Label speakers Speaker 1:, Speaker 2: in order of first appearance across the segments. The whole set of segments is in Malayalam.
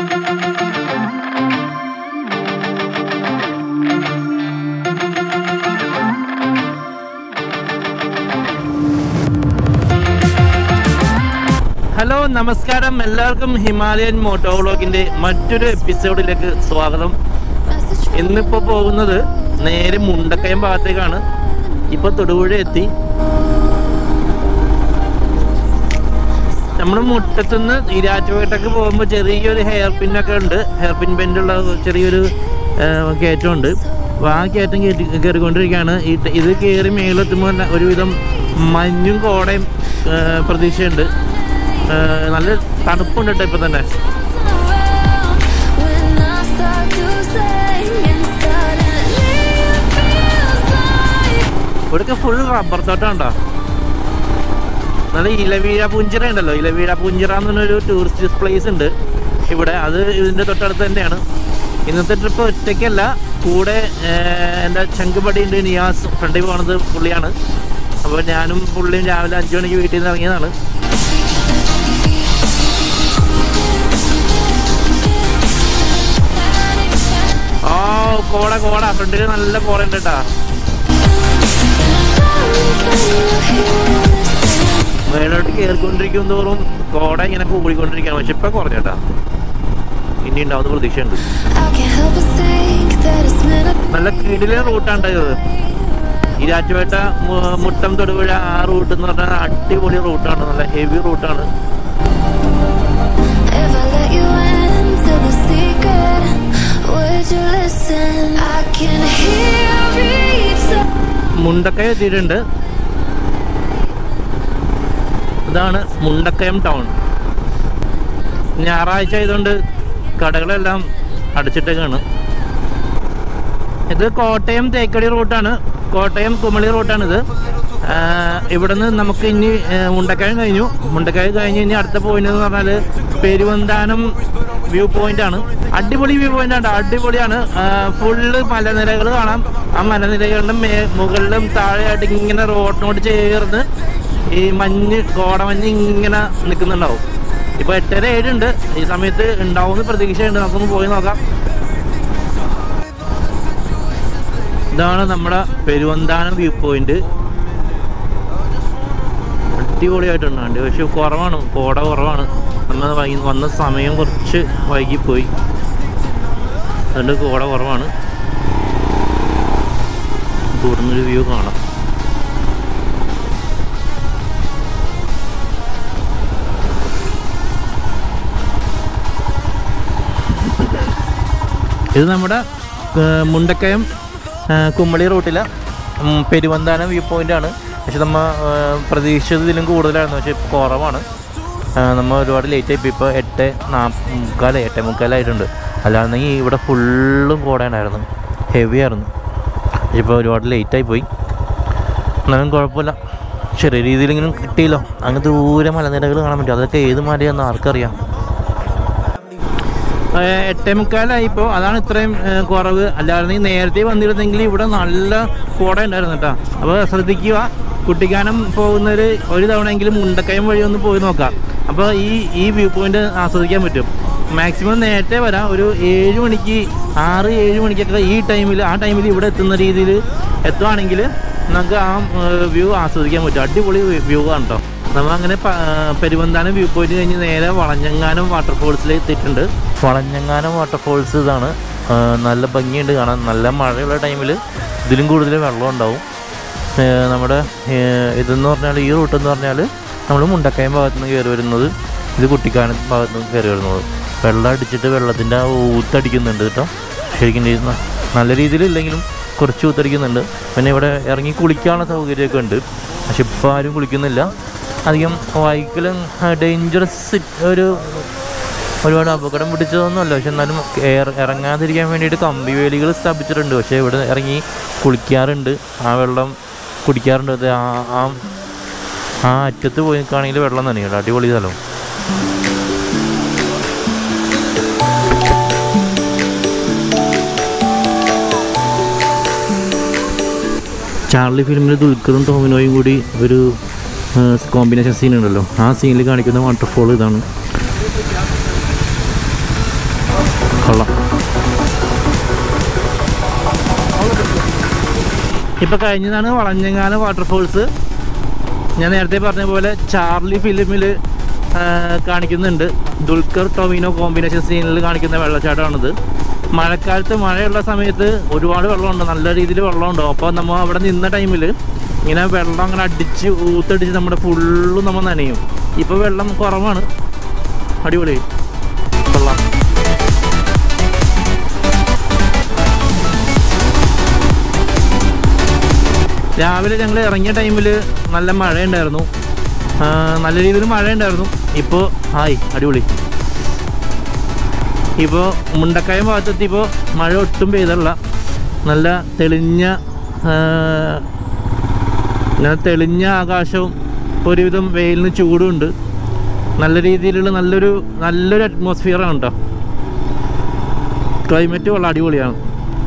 Speaker 1: ഹലോ നമസ്കാരം എല്ലാവർക്കും ഹിമാലയൻ മോട്ടോ വ്ളോഗിന്റെ മറ്റൊരു എപ്പിസോഡിലേക്ക് സ്വാഗതം ഇന്നിപ്പോ പോകുന്നത് നേരെ മുണ്ടക്കയം ഭാഗത്തേക്കാണ് ഇപ്പൊ തൊടുപുഴ എത്തി നമ്മൾ മുട്ടത്തുനിന്ന് ഇരാറ്റുപേട്ടക്ക് പോകുമ്പോൾ ചെറിയൊരു ഹെയർ പിന്നൊക്കെ ഉണ്ട് ഹെയർ പിൻ ബെൻഡുള്ള ചെറിയൊരു ആ, കയറ്റമുണ്ട് അപ്പോൾ ആ കയറ്റം കയറ്റി കയറിക്കൊണ്ടിരിക്കുകയാണ് ഈ ത- ഇത് കയറി മേലെത്തുമ്പോൾ തന്നെ ഒരുവിധം മഞ്ഞും കോടയും ആ, പ്രതീക്ഷയുണ്ട് ആ, നല്ല തണുപ്പുണ്ട് കേട്ടോ ഇപ്പം തന്നെ
Speaker 2: When I start to sing and suddenly it feels like
Speaker 1: ഇവിടെയൊക്കെ ഫുൾ റബ്ബർ തോട്ടം ഉണ്ടോ നല്ല ഇലവീഴ പുഞ്ചിറ ഉണ്ടല്ലോ ഇലവീഴ പുഞ്ചിറ എന്ന് പറഞ്ഞൊരു ടൂറിസ്റ്റ് പ്ലേസ് ഉണ്ട് ഇവിടെ അത് ഇതിൻ്റെ തൊട്ടടുത്ത് തന്നെയാണ് ഇന്നത്തെ ട്രിപ്പ് ഒറ്റയ്ക്കല്ല കൂടെ ഏർ, എൻ്റെ ചങ്കുപടി ഉണ്ട് നിയാസ് ഫ്രണ്ടിൽ പോണത് പുള്ളിയാണ് അപ്പോൾ ഞാനും പുള്ളിയും രാവിലെ അഞ്ചു മണിക്ക് വീട്ടിൽ നിന്ന് ഇറങ്ങിയതാണ് ആ കോട കോട ഫ്രണ്ടിൽ നല്ല കോട ഉണ്ട് കേട്ടാ മേലോട്ട് കയറിക്കൊണ്ടിരിക്കും തോറും കോട ഇങ്ങനെ കൂടിക്കൊണ്ടിരിക്കുകയാണ് പക്ഷെ ഇപ്പൊ കുറഞ്ഞേട്ടാ ഇനി ഉണ്ടാവുന്ന പ്രതീക്ഷയുണ്ട്
Speaker 2: I can't help but think that it's meant to
Speaker 1: നല്ല കിടിലെ റൂട്ടാണ് ഇത് ഇരാറ്റുപേട്ട മു- മുട്ടം തൊടുപുഴ ആ റൂട്ട് എന്ന് പറഞ്ഞാൽ അടിപൊളി റൂട്ടാണ് നല്ല ഹെവി റൂട്ടാണ്
Speaker 2: If I let you into the secret, would you listen? I can hear beats.
Speaker 1: Mundakayam എത്തിയിട്ടുണ്ട് ഇതാണ് മുണ്ടക്കയം ടൗൺ ഞായറാഴ്ച ആയതുകൊണ്ട് കടകളെല്ലാം അടച്ചിട്ടേക്കാണ് ഇത് കോട്ടയം തേക്കടി റൂട്ടാണ് കോട്ടയം കുമളി റൂട്ടാണിത് ഇവിടുന്ന് നമുക്ക് ഇനി ആ, മുണ്ടക്കയം കഴിഞ്ഞു മുണ്ടക്കയം കഴിഞ്ഞ് ഇനി അടുത്ത പോയിന്റ് എന്ന് പറഞ്ഞാൽ പെരുവന്താനം വ്യൂ പോയിന്റ് ആണ് അടിപൊളി വ്യൂ പോയിന്റ് ആണ് അടിപൊളിയാണ് ഫുള്ള് മലനിരകൾ കാണാം ആ മലനിരകളുടെ മേ മുകളിലും താഴെയായിട്ട് ഇങ്ങനെ റോഡിനോട് ചേർന്ന് ഈ മഞ്ഞ് കോടമഞ്ഞ് ഇങ്ങനെ നിൽക്കുന്നുണ്ടാവും ഇപ്പൊ എട്ടര ഏഴുണ്ട് ഈ സമയത്ത് ഉണ്ടാവുമെന്ന് പ്രതീക്ഷയുണ്ട് നമുക്കൊന്ന് പോയി നോക്കാം ഇതാണ് നമ്മുടെ പെരുവന്താനം വ്യൂ പോയിന്റ് അടിപൊളിയായിട്ടുണ്ട് വണ്ടി പക്ഷെ കുറവാണ് കോട കുറവാണ് നമ്മൾ വൈകി വന്ന സമയം കുറച്ച് വൈകിപ്പോയി അതുകൊണ്ട് കോട കുറവാണ് ദൂർന്നൊരു വ്യൂ കാണാം ഇത് നമ്മുടെ ഏർ, മുണ്ടക്കയം ഏർ, കുമ്മളി റൂട്ടിലെ ഉം, പെരുവന്താനം വ്യൂ പോയിന്റ് ആണ് പക്ഷെ നമ്മ ഏർ, പ്രതീക്ഷിച്ചതിലും കൂടുതലായിരുന്നു പക്ഷെ ഇപ്പൊ കുറവാണ് ഏർ, നമ്മ ഒരുപാട് ലേറ്റ് ആയി ഇപ്പോൾ എട്ട് നാ മുക്കാല് എട്ട് മുക്കാലായിട്ടുണ്ട് അല്ലാന്നെങ്കിൽ ഇവിടെ ഫുള്ളും കോടയുണ്ടായിരുന്നു ഹെവി ആയിരുന്നു ഇപ്പോൾ ഒരുപാട് ലേറ്റായി പോയി എന്നാലും കുഴപ്പമില്ല ചെറിയ രീതിയിലെങ്കിലും കിട്ടിയല്ലോ അങ്ങ് ദൂരെ മലനിരകൾ കാണാൻ പറ്റും അതൊക്കെ ഏത് മലയാണെന്ന് ആർക്കറിയാം ഏഹ് എട്ടേ മുക്കാലായി ഇപ്പോൾ അതാണ് ഇത്രയും ഏഹ് കുറവ് അല്ലാതെ നേരത്തെ വന്നിരുന്നെങ്കിൽ ഇവിടെ നല്ല കോട ഉണ്ടായിരുന്നു കേട്ടോ അപ്പോൾ ശ്രദ്ധിക്കുക കുട്ടിക്കാനം പോകുന്നവർ ഒരു തവണയെങ്കിലും മുണ്ടക്കയം വഴി ഒന്ന് പോയി നോക്കാം അപ്പോൾ ഈ ഈ വ്യൂ പോയിന്റ് ആസ്വദിക്കാൻ പറ്റും മാക്സിമം നേരത്തെ വരാം ഒരു ഏഴ് മണിക്ക് ആറ് ഏഴ് മണിക്കൊക്കെ ഈ ടൈമിൽ ആ ടൈമിൽ ഇവിടെ എത്തുന്ന രീതിയിൽ എത്തുവാണെങ്കിൽ നമുക്ക് ആ വ്യൂ ആസ്വദിക്കാൻ പറ്റും അടിപൊളി വ്യൂ ആണ് കേട്ടോ നമ്മൾ അങ്ങനെ പെരുവന്താനം വ്യൂ പോയിന്റ് കഴിഞ്ഞ് നേരെ വളഞ്ഞങ്ങാനം വാട്ടർഫോൾസിൽ എത്തിയിട്ടുണ്ട് വളഞ്ഞങ്ങാനം വാട്ടർഫോൾസ് ഇതാണ് ആ, നല്ല ഭംഗിയുണ്ട് കാണാൻ നല്ല മഴയുള്ള ടൈമിൽ ഇതിലും കൂടുതൽ വെള്ളം ഉണ്ടാവും ഏ, നമ്മുടെ ഏ, ഇതെന്ന് പറഞ്ഞാൽ ഈ റൂട്ട് എന്ന് പറഞ്ഞാൽ നമ്മൾ മുണ്ടക്കയം ഭാഗത്ത് നിന്ന് കയറി വരുന്നത് ഇത് കുട്ടിക്കാനം ഭാഗത്ത് നിന്ന് കയറി വരുന്നത് വെള്ളം അടിച്ചിട്ട് വെള്ളത്തിൻ്റെ ആ ഊത്തടിക്കുന്നുണ്ട് കേട്ടോ ശരിക്കും ഇത് ന- നല്ല രീതിയിൽ ഇല്ലെങ്കിലും കുറച്ച് ഊത്തടിക്കുന്നുണ്ട് പിന്നെ ഇവിടെ ഇറങ്ങി കുളിക്കാനുള്ള സൗകര്യമൊക്കെ ഉണ്ട് പക്ഷെ ഇപ്പോൾ ആരും കുളിക്കുന്നില്ല അധികം വൈക്കലും ഡേഞ്ചറസ് ഒരു ഒരുപാട് അപകടം പിടിച്ചതൊന്നുമല്ല പക്ഷെ എന്നാലും ഏർ- ഇറങ്ങാതിരിക്കാൻ വേണ്ടിയിട്ട് കമ്പി വേലികൾ സ്ഥാപിച്ചിട്ടുണ്ട് പക്ഷേ ഇവിടെ ഇറങ്ങി കുളിക്കാറുണ്ട് ആ വെള്ളം കുടിക്കാറുണ്ട് അത് ആ ആ ആ അറ്റത്ത് പോയി നിൽക്കുകയാണെങ്കിൽ വെള്ളം നനയുള്ളൂ അടിപൊളി സ്ഥലം ചാർലി ഫിലിമിൽ ദുൽഖറും ടോമിനോയും കൂടി ഒരു കോമ്പിനേഷൻ സീൻ ഉണ്ടല്ലോ ആ സീനിൽ കാണിക്കുന്ന വാട്ടർഫോൾ ഇതാണ് ഇപ്പം കഴിഞ്ഞതാണ് വളഞ്ഞങ്ങാനം വാട്ടർഫോൾസ് ഞാൻ നേരത്തെ പറഞ്ഞ പോലെ ചാർലി ഫിലിമിൽ കാണിക്കുന്നുണ്ട് ദുൽഖർ ടൊവിനോ കോമ്പിനേഷൻ സീനിൽ കാണിക്കുന്ന വെള്ളച്ചാട്ടമാണിത് മഴക്കാലത്ത് മഴയുള്ള സമയത്ത് ഒരുപാട് വെള്ളമുണ്ട് നല്ല രീതിയിൽ വെള്ളമുണ്ട് അപ്പോൾ നമ്മൾ അവിടെ നിന്ന ടൈമിൽ ഇങ്ങനെ വെള്ളം അങ്ങനെ അടിച്ച് ഊത്തടിച്ച് നമ്മുടെ ഫുള്ളും നമ്മൾ നനയും ഇപ്പോൾ വെള്ളം കുറവാണ് അടിപൊളി കൊള്ളാം രാവിലെ ഞങ്ങൾ ഇറങ്ങിയ ടൈമിൽ നല്ല മഴയുണ്ടായിരുന്നു ആ, നല്ല രീതിയിൽ മഴയുണ്ടായിരുന്നു ഇപ്പോൾ ഹായ് അടിപൊളി ഇപ്പോൾ മുണ്ടക്കയം ഭാഗത്തെത്തിയപ്പോൾ മഴ ഒട്ടും പെയ്തല്ല നല്ല തെളിഞ്ഞ ആ, നല്ല തെളിഞ്ഞ ആകാശവും ഒരുവിധം വെയിലിന് ചൂടുമുണ്ട് നല്ല രീതിയിലുള്ള നല്ലൊരു നല്ലൊരു അറ്റ്മോസ്ഫിയറാണ് കേട്ടോ ക്ലൈമറ്റ് വളരെ അടിപൊളിയാണ്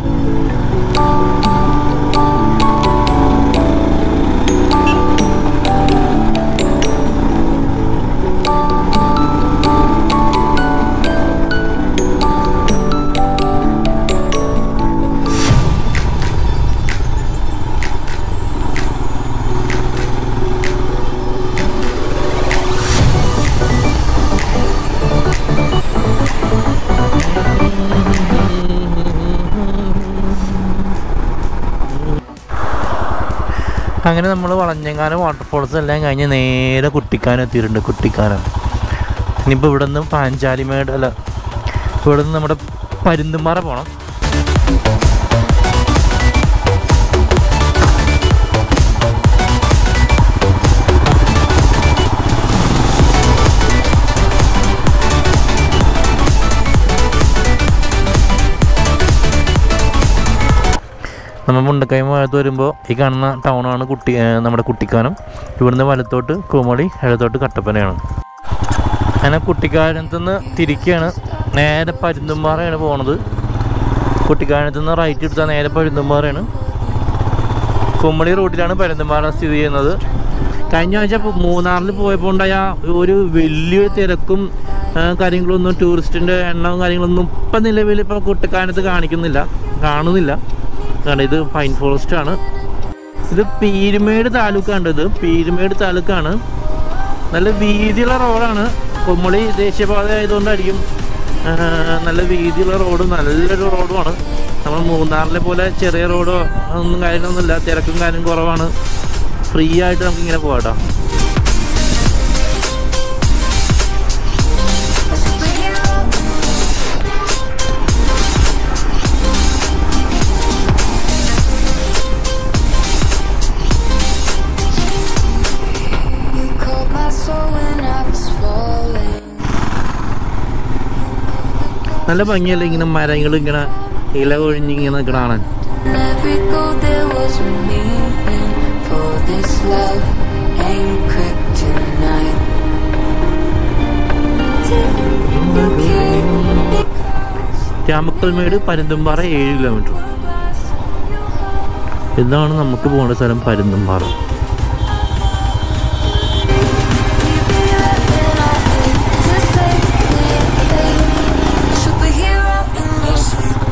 Speaker 1: അങ്ങനെ നമ്മൾ വളഞ്ഞങ്ങാനം വാട്ടർഫോൾസ് എല്ലാം കഴിഞ്ഞ് നേരെ കുട്ടിക്കാനം എത്തിയിട്ടുണ്ട് കുട്ടിക്കാനം ഇനിയിപ്പോൾ ഇവിടെ നിന്ന് പാഞ്ചാലിമേട് അല്ല ഇവിടെ നിന്ന് നമ്മുടെ പരുന്തുംപാറ പോകണം നമ്മൾ മുണ്ടക്കൈ ഭാഗത്ത് വരുമ്പോൾ ഈ കാണുന്ന ടൗണാണ് കുട്ടി ഏ, നമ്മുടെ കുട്ടിക്കാനം ഇവിടുന്ന് വലത്തോട്ട് കുമളി ഇടത്തോട്ട് കട്ടപ്പനയാണ് അങ്ങനെ കുട്ടിക്കാനത്ത് നിന്ന് തിരിക്കുകയാണ് നേരെ പരുന്തുംപാറയാണ് പോണത് കുട്ടിക്കാനത്ത് നിന്ന് റൈറ്റ് എടുത്താൽ നേരെ പരുന്തുംപാറയാണ് കുമളി റൂട്ടിലാണ് പരുന്തുംപാറ സ്ഥിതി ചെയ്യുന്നത് കഴിഞ്ഞ ആഴ്ച പോ- മൂന്നാറിൽ പോയപ്പോൾ ഉണ്ടായ ഒരു വലിയൊരു തിരക്കും ആ, കാര്യങ്ങളൊന്നും ടൂറിസ്റ്റിൻ്റെ എണ്ണവും കാര്യങ്ങളൊന്നും ഇപ്പം നിലവിൽ ഇപ്പോൾ കുട്ടിക്കാനത്ത് കാണിക്കുന്നില്ല കാണുന്നില്ല കാരണം ഇത് പൈൻ ഫോറസ്റ്റ് ആണ് ഇത് പീരുമേട് താലൂക്കാണ് ഇത് പീരുമേട് താലൂക്കാണ് നല്ല വീതിയുള്ള റോഡാണ് കുമ്മളി ദേശീയപാത ആയതുകൊണ്ടായിരിക്കും ആ, നല്ല വീതിയുള്ള റോഡും നല്ലൊരു റോഡുമാണ് നമ്മൾ മൂന്നാറിലെ പോലെ ചെറിയ റോഡോ ഒന്നും കാര്യങ്ങളൊന്നുമില്ല തിരക്കും കാര്യം കുറവാണ് ഫ്രീ ആയിട്ട് നമുക്ക് ഇങ്ങനെ പോകാം കേട്ടോ
Speaker 2: You called my soul when I was falling.
Speaker 1: നല്ല ഭംഗിയല്ലേ ഇങ്ങനെ മരങ്ങൾ ഇങ്ങനെ ഇല കൊഴിഞ്ഞിങ്ങനെ നിൽക്കണ കാണാൻ
Speaker 2: In every goal there was a meaning. For this love ain't kryptonite. Until you came because
Speaker 1: Ramakkalmedu Parunthumpara ഏഴ് കിലോമീറ്റർ ഇതാണ് നമുക്ക് പോകേണ്ട സ്ഥലം പരുന്തുംപാറ
Speaker 2: Superhero in your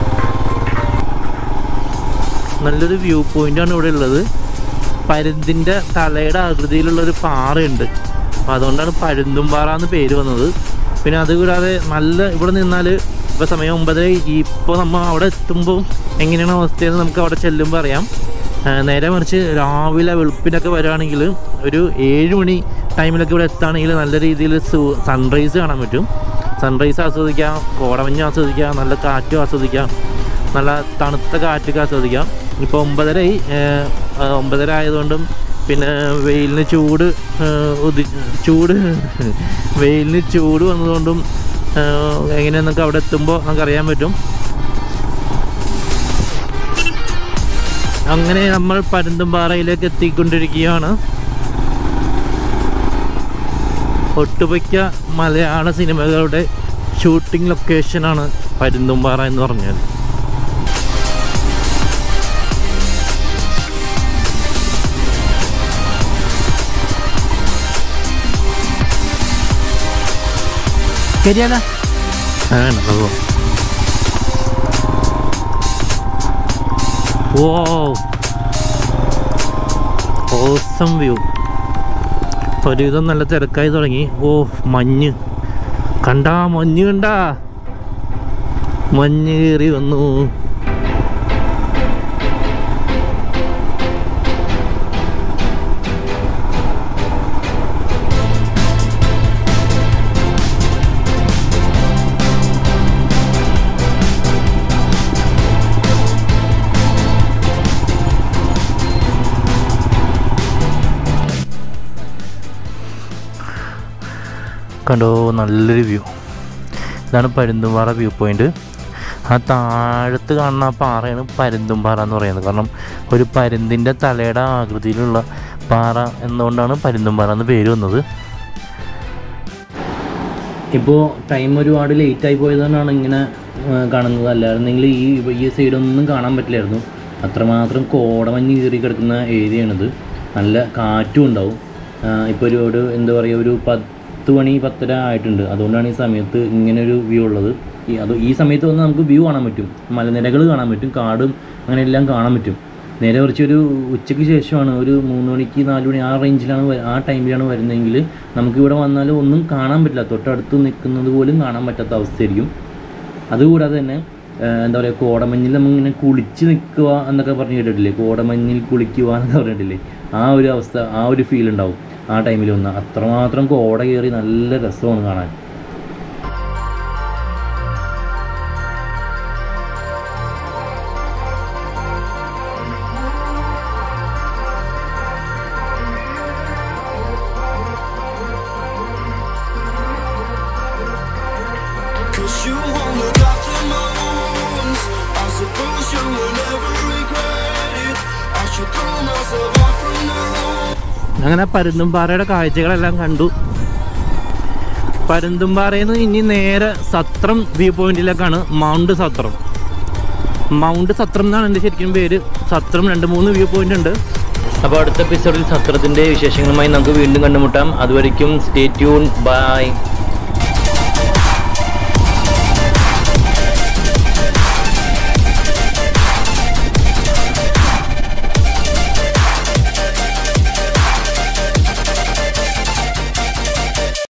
Speaker 1: നല്ലൊരു വ്യൂ പോയിന്റാണ് ഇവിടെ ഉള്ളത് പരുന്തിൻ്റെ തലയുടെ ആകൃതിയിലുള്ളൊരു പാറയുണ്ട് അപ്പം അതുകൊണ്ടാണ് പരുന്തുംപാറ എന്ന് പേര് വന്നത് പിന്നെ അത് കൂടാതെ നല്ല ഇവിടെ നിന്നാൽ ഇപ്പോൾ സമയം ഒമ്പതര ഇപ്പോൾ നമ്മൾ അവിടെ എത്തുമ്പോൾ എങ്ങനെയാണ് അവസ്ഥയെന്ന് നമുക്ക് അവിടെ ചെല്ലുമ്പോൾ അറിയാം ആ, നേരെ മറിച്ച് രാവിലെ വെളുപ്പിനൊക്കെ വരികയാണെങ്കിൽ ഒരു ഏഴ് മണി ടൈമിലൊക്കെ ഇവിടെ എത്തുകയാണെങ്കിൽ നല്ല രീതിയിൽ സൺറൈസ് കാണാൻ പറ്റും സൺറൈസ് ആസ്വദിക്കാം കോടമഞ്ഞ് ആസ്വദിക്കാം നല്ല കാറ്റും ആസ്വദിക്കാം നല്ല തണുത്ത കാറ്റൊക്കെ ആസ്വദിക്കാം ഇപ്പോൾ ഒമ്പതരയായി ഏഹ്, ആ, ഒമ്പതര ആയതുകൊണ്ടും പിന്നെ വെയിലിന് ചൂട് ഏഹ്, ഉദി ചൂട് വെയിലിന് ചൂട് വന്നതുകൊണ്ടും ഏഹ്, എങ്ങനെയെന്നൊക്കെ അവിടെ എത്തുമ്പോൾ നമുക്ക് അറിയാൻ പറ്റും അങ്ങനെ നമ്മൾ പരുന്തുംപാറയിലേക്ക് എത്തിക്കൊണ്ടിരിക്കുകയാണ് ഒട്ടുമിക്ക മലയാള സിനിമകളുടെ ഷൂട്ടിംഗ് ലൊക്കേഷനാണ് പരുന്തുംപാറ എന്ന് പറഞ്ഞാൽ ശരിയല്ല ആ വേണ്ട അത് പോ. ഓ ഓസം വ്യൂ ഒരുവിധം നല്ല തിരക്കായി തുടങ്ങി ഓ മഞ്ഞ് കണ്ടാ മഞ്ഞ് കണ്ടാ മഞ്ഞ് കയറി വന്നു കണ്ടോ നല്ലൊരു വ്യൂ ഇതാണ് പരുന്തുംപാറ വ്യൂ പോയിന്റ് ആ താഴത്ത് കാണുന്ന ആ പാറയാണ് പരുന്തുംപാറ എന്ന് പറയുന്നത് കാരണം ഒരു പരുന്തിൻ്റെ തലയുടെ ആകൃതിയിലുള്ള പാറ എന്നുകൊണ്ടാണ് പരുന്തുംപാറ എന്ന് പേര് വന്നത് ഇപ്പോൾ ടൈം ഒരുപാട് ലേറ്റായി പോയതുകൊണ്ടാണ് ഇങ്ങനെ ആ, കാണുന്നത് അല്ലായിരുന്നെങ്കിൽ ഈ ഈ സൈഡൊന്നും കാണാൻ പറ്റില്ലായിരുന്നു അത്രമാത്രം കോടമഞ്ഞ് കയറി കിടക്കുന്ന ഏരിയയാണിത് നല്ല കാറ്റും ഉണ്ടാവും ഇപ്പോൾ ഒരു ഒരു എന്താ പറയുക ഒരു പത്ത് മണി പത്തര ആയിട്ടുണ്ട് അതുകൊണ്ടാണ് ഈ സമയത്ത് ഇങ്ങനെ ഒരു വ്യൂ ഉള്ളത് ഈ അത് ഈ സമയത്ത് വന്ന് നമുക്ക് വ്യൂ കാണാൻ പറ്റും മലനിരകൾ കാണാൻ പറ്റും കാടും അങ്ങനെ എല്ലാം കാണാൻ പറ്റും നേരെ കുറച്ച് ഒരു ഉച്ചയ്ക്ക് ശേഷമാണ് ഒരു മൂന്ന് മണിക്ക് നാല് മണി ആ റേഞ്ചിലാണ് വ- ആ ടൈമിലാണ് വരുന്നതെങ്കിൽ നമുക്കിവിടെ വന്നാൽ ഒന്നും കാണാൻ പറ്റില്ല തൊട്ടടുത്ത് നിൽക്കുന്നത് പോലും കാണാൻ പറ്റാത്ത അവസ്ഥയായിരിക്കും അതുകൂടാതെ തന്നെ ആ, എന്താ പറയുക കോടമഞ്ഞിൽ നമ്മളിങ്ങനെ കുളിച്ച് നിൽക്കുക എന്നൊക്കെ പറഞ്ഞ് കേട്ടിട്ടില്ലേ കോടമഞ്ഞിൽ കുളിക്കുക എന്നൊക്കെ പറഞ്ഞിട്ടില്ലേ ആ ഒരു അവസ്ഥ ആ ഒരു ഫീൽ ഉണ്ടാവും ആ ടൈമിൽ വന്ന് അത്രമാത്രം കോട കയറി നല്ല രസമാണ് കാണാൻ
Speaker 3: Cause you won't look after my wounds I suppose you will never regret it I should throw myself out from the room
Speaker 1: അങ്ങനെ പരുന്തുംപാറയുടെ കാഴ്ചകളെല്ലാം കണ്ടു പരുന്തുംപാറയിൽ നിന്ന് ഇനി നേരെ സത്രം വ്യൂ പോയിന്റിലേക്കാണ് മൗണ്ട് സത്രം മൗണ്ട് സത്രം എന്നാണ് എൻ്റെ ശരിക്കും പേര് സത്രം രണ്ട് മൂന്ന് വ്യൂ പോയിന്റ് ഉണ്ട് അപ്പോൾ അടുത്ത എപ്പിസോഡിൽ സത്രത്തിൻ്റെ വിശേഷങ്ങളുമായി നമുക്ക് വീണ്ടും കണ്ടുമുട്ടാം അതുവരെയ്ക്കും സ്റ്റേ ട്യൂൺ ബൈ